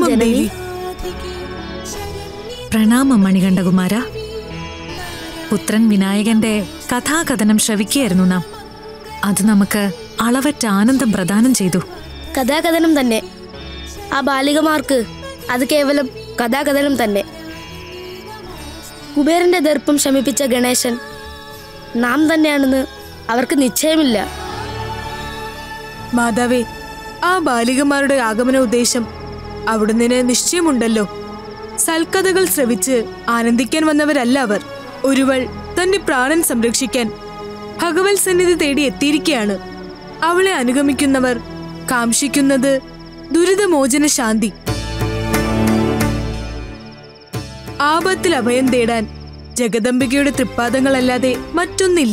ദേവി പ്രണാമം മണികണ്ഠകുമാര പുത്രൻ വിനായകന്റെ കഥാകഥനം ശ്രവിക്കുകയായിരുന്നു നാം അത് നമുക്ക് അളവറ്റ ആനന്ദം പ്രദാനം ചെയ്തു കഥാകഥനം തന്നെ ആ ബാലികമാർക്ക് അത് കേവലം കഥാകഥനം തന്നെ കുബേരന്റെ ദർപ്പം ശമിപ്പിച്ച ഗണേശൻ നാം തന്നെയാണെന്ന് അവർക്ക് നിശ്ചയമില്ല മാതാവേ ആ ബാലികമാരുടെ ആഗമന ഉദ്ദേശം അവിടുന്ന് നിശ്ചയമുണ്ടല്ലോ സൽക്കഥകൾ ശ്രവിച്ച് ആനന്ദിക്കാൻ വന്നവരല്ല അവർ ഒരുവൾ തന്റെ പ്രാണൻ സംരക്ഷിക്കാൻ ഭഗവത് സന്നിധി തേടി എത്തിയിരിക്കുകയാണ് അവളെ അനുഗമിക്കുന്നവർ കാംക്ഷിക്കുന്നത് ദുരിതമോചന ശാന്തി ആപത്തിൽ അഭയം തേടാൻ ജഗദംബികയുടെ തൃപ്പാദങ്ങളല്ലാതെ മറ്റൊന്നില്ല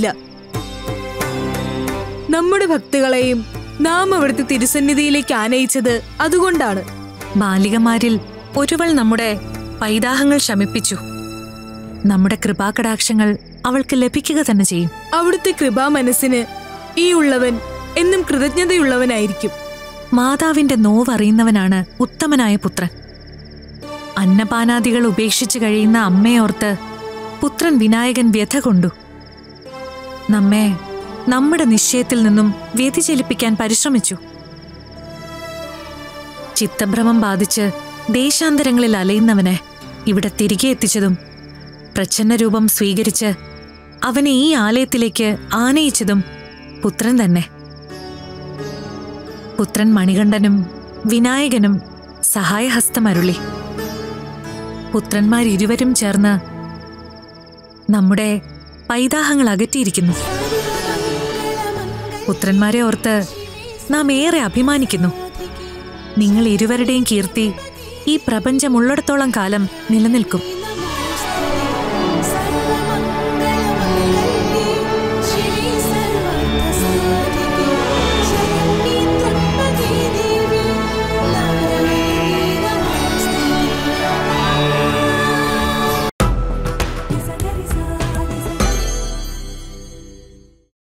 നമ്മുടെ ഭക്തികളെയും നാം അവിടുത്തെ തിരുസന്നിധിയിലേക്ക് ആനയിച്ചത് അതുകൊണ്ടാണ് ബാലികമാരിൽ ഒരുവൾ നമ്മുടെ പൈതാഹങ്ങൾ ശമിപ്പിച്ചു നമ്മുടെ കൃപാകടാക്ഷങ്ങൾ അവൾക്ക് ലഭിക്കുക തന്നെ ചെയ്യും അവിടുത്തെ കൃപാ മനസ്സിന് ഈ ഉള്ളവൻ എന്നും കൃതജ്ഞതയുള്ളവനായിരിക്കും മാതാവിന്റെ നോവറിയുന്നവനാണ് ഉത്തമനായ പുത്രൻ അന്നപാനാദികൾ ഉപേക്ഷിച്ചു കഴിയുന്ന അമ്മയോർത്ത് പുത്രൻ വിനായകൻ വ്യഥ കൊണ്ടു നമ്മെ നമ്മുടെ നിശ്ചയത്തിൽ നിന്നും വ്യതിചലിപ്പിക്കാൻ പരിശ്രമിച്ചു ചിത്തഭ്രമം ബാധിച്ച് ദേശാന്തരങ്ങളിൽ അലയുന്നവനെ ഇവിടെ തിരികെ എത്തിച്ചതും പ്രച്ഛന്ന രൂപം സ്വീകരിച്ച് അവനെ ഈ ആലയത്തിലേക്ക് ആനയിച്ചതും പുത്രൻ തന്നെ പുത്രൻ മണികണ്ഠനും വിനായകനും സഹായഹസ്തമരുളി പുത്രന്മാരിരുവരും ചേർന്ന് നമ്മുടെ പൈതാഹങ്ങൾ അകറ്റിയിരിക്കുന്നു പുത്രന്മാരെ ഓർത്ത് നാം ഏറെ അഭിമാനിക്കുന്നു നിങ്ങൾ ഇരുവരുടെയും കീർത്തി ഈ പ്രപഞ്ചമുള്ളിടത്തോളം കാലം നിലനിൽക്കും